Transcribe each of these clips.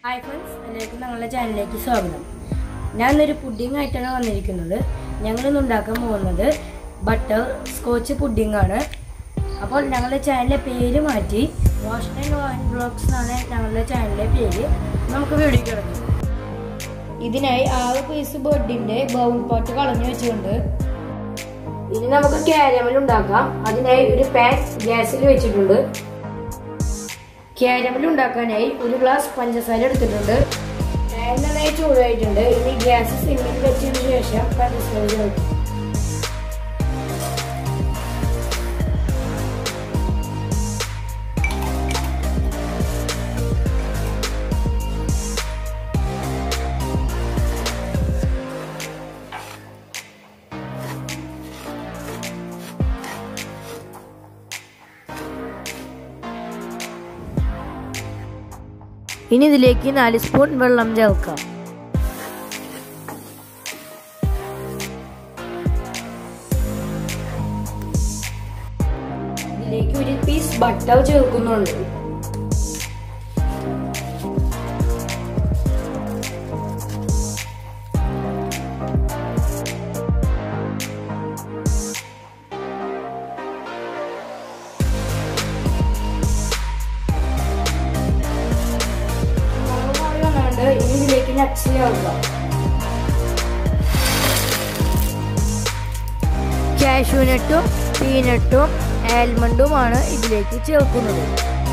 hi friends എല്ലാവർക്കും ഞങ്ങളുടെ ചാനലിലേക്ക് സ്വാഗതം ഞാൻ ഇന്നൊരു പുഡിംഗ് ആയിട്ടാണ് വന്നിരിക്കുന്നത് ഞങ്ങൾ ഇന്ന് ഉണ്ടാക്കാൻ പോകുന്നത് ബട്ടർ സ്കോച്ച് പുഡിംഗ് ആണ് അപ്പോൾ ഞങ്ങളുടെ ചാനലിലെ പേര് മാറ്റി വാഷ് ആൻഡ് വാൻ ബ്ലോഗ്സ് എന്നാണ് ഞങ്ങളുടെ ചാനലിലെ പേര് നമുക്ക് വീഡിയോ കിടക്കും ഇതിനായി ആറ് പീസ് ബെഡിൻ്റെ ബൗൾ പാട്ട് കളഞ്ഞു വെച്ചുകൊണ്ട് ഇനി നമുക്ക് കാരമൽ ഉണ്ടാക്കാം അതിനായി ഒരു പാൻ ഗ്യാസിൽ വെച്ചിട്ടുണ്ട് കാരമൽ ഉണ്ടാക്കാനായി ഒരു ഗ്ലാസ് പഞ്ചസാര എടുത്തിട്ടുണ്ട് പാൻ നന്നായി ചൂടായിട്ടുണ്ട് ഇനി ഗ്യാസ് സിമ്മിൽ വെച്ചതിന് ശേഷം പഞ്ചസാര ചേർക്കും ഇനി ഇതിലേക്ക് നാല് സ്പൂൺ വെള്ളം ചേർക്കാം ഇതിലേക്ക് ഒരു പീസ് ബട്ടർ ചേർക്കുന്നുണ്ട് മുളകുപൊടി വന്നുകൊണ്ട് ഇനി ഇതിലേക്ക് നട്ട്സ് ചേർക്കാം കാഷ്യൂനട്ടും പീനട്ടും ആൽമണ്ടുമാണ് ഇതിലേക്ക് ചേർക്കുന്നത്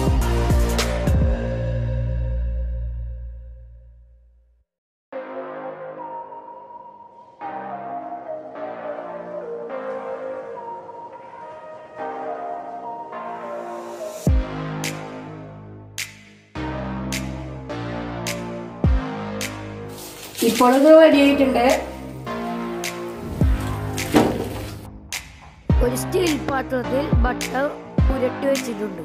ഇപ്പോൾ ഇത് റെഡി ആയിട്ടുണ്ട് ഒരു സ്റ്റീൽ പാത്രത്തിൽ ബട്ടർ പുരട്ടി വെച്ചിട്ടുണ്ട്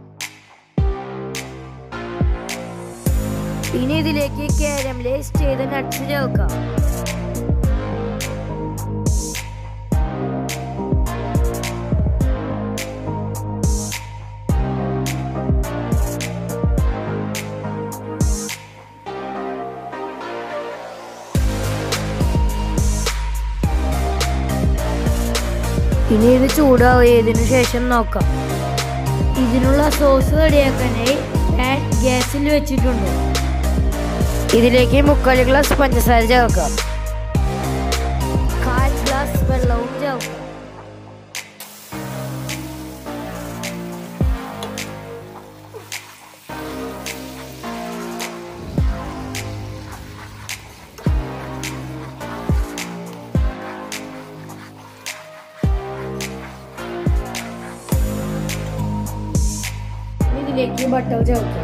ഇനി ഇതിലേക്ക് കാരമലൈസ് ചെയ്ത നട്ട്സ് ചേർക്കാം ഇനി ഇത് ചൂടാറിയതിനു ശേഷം നോക്കാം ഇതിനുള്ള സോസ് റെഡിയാക്കാനായി പാൻ ഗ്യാസിൽ വെച്ചിട്ടുണ്ട് ഇതിലേക്ക് മുക്കാൽ ഗ്ലാസ് പഞ്ചസാര ചേർക്കാം കാൽ ഗ്ലാസ് വെള്ളവും ചേർക്കാം ഇനി ഇതിലേക്ക് ബട്ടർ ചേർക്കാം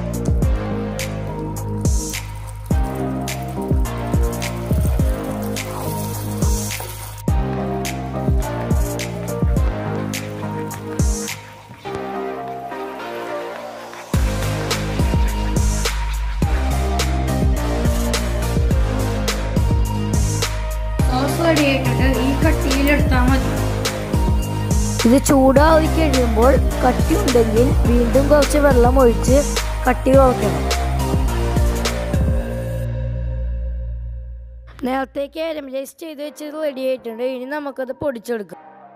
സോസ് റെഡി ആയിട്ടുണ്ട് ഈ കട്ടിയിലെടുത്താൽ മതി ഇത് ചൂടായി കഴിയുമ്പോൾ കട്ടി ഉണ്ടെങ്കിൽ വീണ്ടും കുറച്ച് വെള്ളം ഒഴിച്ച് കട്ടി കുറയ്ക്കണം നേരത്തെ കാരമലൈസ് ചെയ്ത് വെച്ചത് റെഡി ആയിട്ടുണ്ട് ഇനി നമുക്കത് പൊടിച്ചെടുക്കാം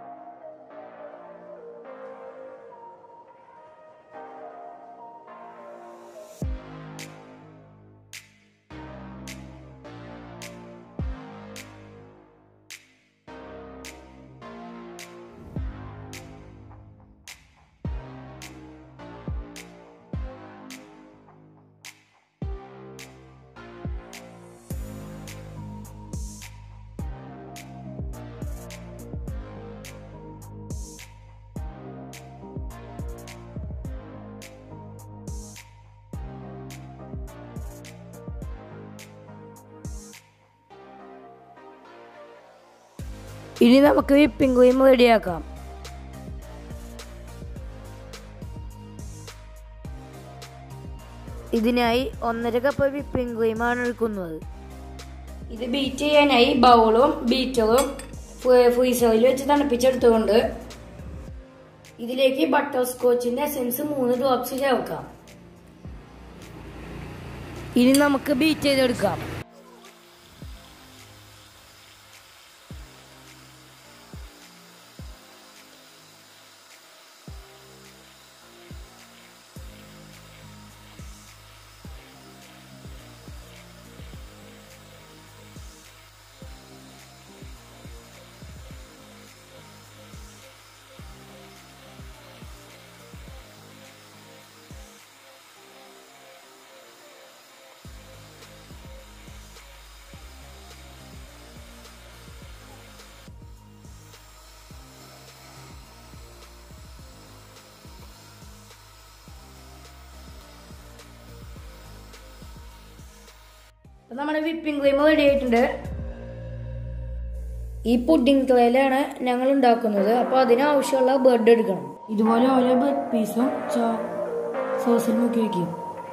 ഇനി നമുക്ക് വിപ്പിംഗ് ക്രീം റെഡിയാക്കാം ഇതിനായി ഒന്നര കപ്പ് വിപ്പിംഗ് ക്രീമാണ് എടുക്കുന്നത് ഇത് ബീറ്റ് ചെയ്യാനായി ബൗളും ബീറ്ററും ഫ്രീസറിൽ വെച്ച് തണുപ്പിച്ചെടുത്തുകൊണ്ട് ഇതിലേക്ക് ബട്ടർ സ്കോച്ചിന്റെ എസെൻസ് മൂന്ന് ഡ്രോപ്സ് ചേർക്കാം ഇനി നമുക്ക് ബീറ്റ് ചെയ്തെടുക്കാം അപ്പം നമ്മുടെ വിപ്പിംഗ് ക്രീം റെഡി ആയിട്ടുണ്ട് ഈ പുഡിംഗ് ക്ലേയിലാണ് ഞങ്ങൾ ഉണ്ടാക്കുന്നത് അപ്പോൾ അതിനാവശ്യമുള്ള ബ്രെഡ് എടുക്കണം ഇതുപോലെ ഓരോ ബ്രെഡ് പീസും സോസിൽ മുക്കി വയ്ക്കും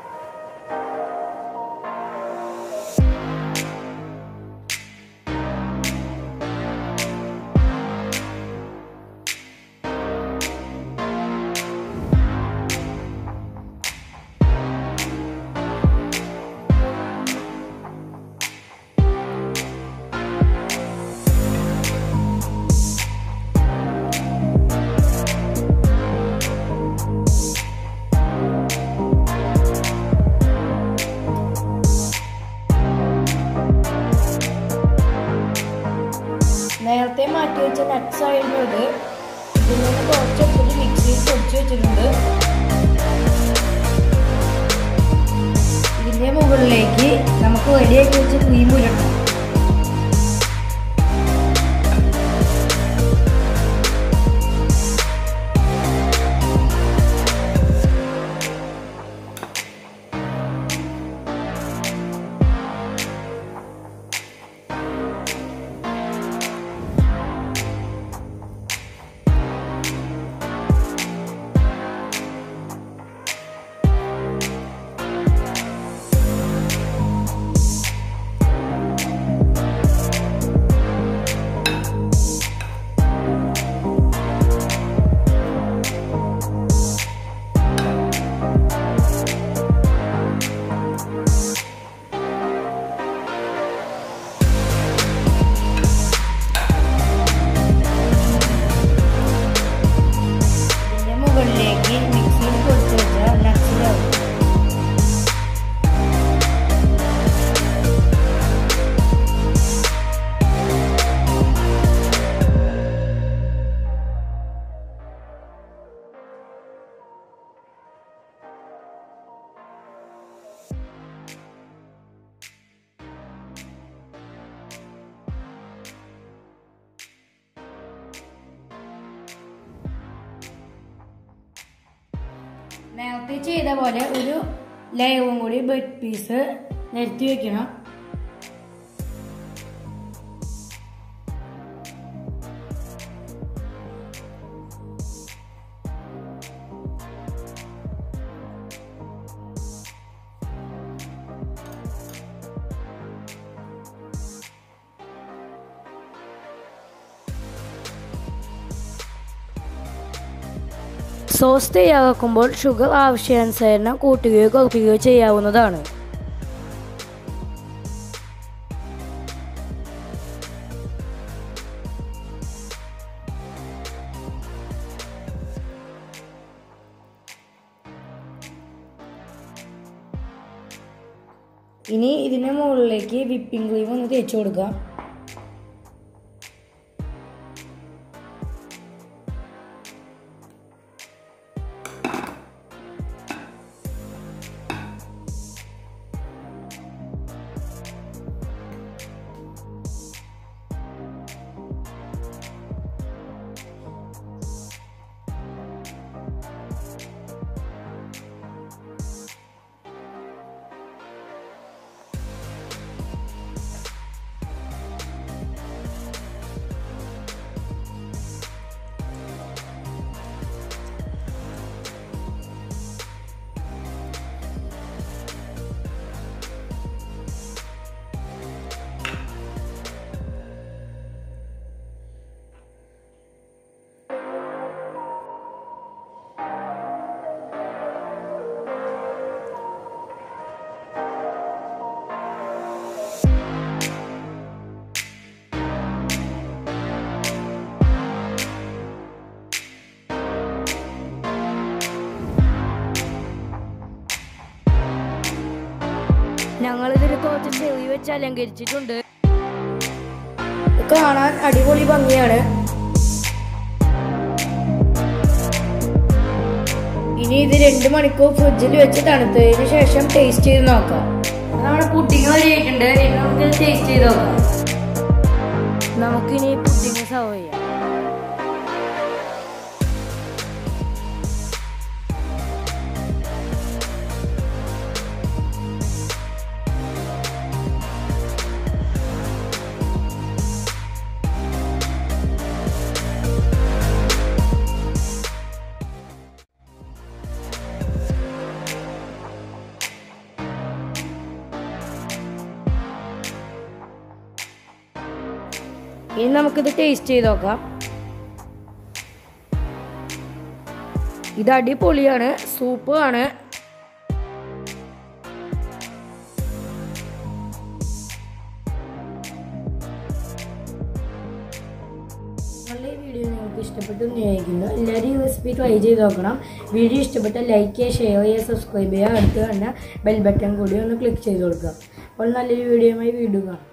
നേരത്തെ മാറ്റി വെച്ച നട്ട്സ് ആയിരുന്നു ഇത് ഇതിൽ നിന്ന് കുറച്ചെടുത്തിട്ട് മിക്സിയിൽ പൊടിച്ച് വെച്ചിട്ടുണ്ട് ഇതിന്റെ മുകളിലേക്ക് നമുക്ക് റെഡിയാക്കി വെച്ച ക്രീം ഇടണം ഇതിന്റെ മുകളിലേക്ക് മിക്സിയിൽ പൊടിച്ച് വെച്ച നട്ട്സ് ഇടാം നേരത്തെ ചെയ്ത പോലെ ഒരു ലെയറും കൂടി ബ്രെഡ് പീസ് നിരത്തി വെക്കണം സോസ് തയ്യാറാക്കുമ്പോൾ ഷുഗർ ആവശ്യാനുസരണം കൂട്ടുകയോ കുറയ്ക്കുകയോ ചെയ്യാവുന്നതാണ് ഇനി ഇതിന് മുകളിലേക്ക് വിപ്പിംഗ് ക്രീം ഒന്ന് തേച്ച് കൊടുക്കാം ഞങ്ങളിതിൽ കുറച്ച് ചെവി വെച്ച് അലങ്കരിച്ചിട്ടുണ്ട് ഇത് കാണാൻ അടിപൊളി ഭംഗിയാണ് ഇനി ഇത് രണ്ട് മണിക്കൂർ ഫ്രിഡ്ജിൽ വെച്ച് തണുത്തതിന് ശേഷം ടേസ്റ്റ് ചെയ്ത് നോക്കാം നമ്മുടെ പുഡിങ് വരെ ആയിട്ടുണ്ട് ഇനി നമുക്ക് ടേസ്റ്റ് ചെയ്ത് നോക്കാം നമുക്കിനി പുഡിങ് സർവ് ചെയ്യാം ഇനി നമുക്കിത് ടേസ്റ്റ് ചെയ്ത് നോക്കാം ഇത് അടിപൊളിയാണ് സൂപ്പ് ആണ് നിങ്ങളുടെ ഈ വീഡിയോ നിങ്ങൾക്ക് ഇഷ്ടപ്പെട്ടു എന്ന് വിചാരിക്കുന്നു എല്ലാവരും ഈ റെസിപ്പി ട്രൈ ചെയ്ത് നോക്കണം വീഡിയോ ഇഷ്ടപ്പെട്ടാൽ ലൈക്ക് ചെയ്യുക ഷെയർ ചെയ്യുക സബ്സ്ക്രൈബ് ചെയ്യുക അടുത്ത് തന്നെ ബെൽ ബട്ടൺ കൂടി ഒന്ന് ക്ലിക്ക് ചെയ്ത് കൊടുക്കുക അപ്പോൾ നല്ലൊരു വീഡിയോയുമായി വീണ്ടും കാണാം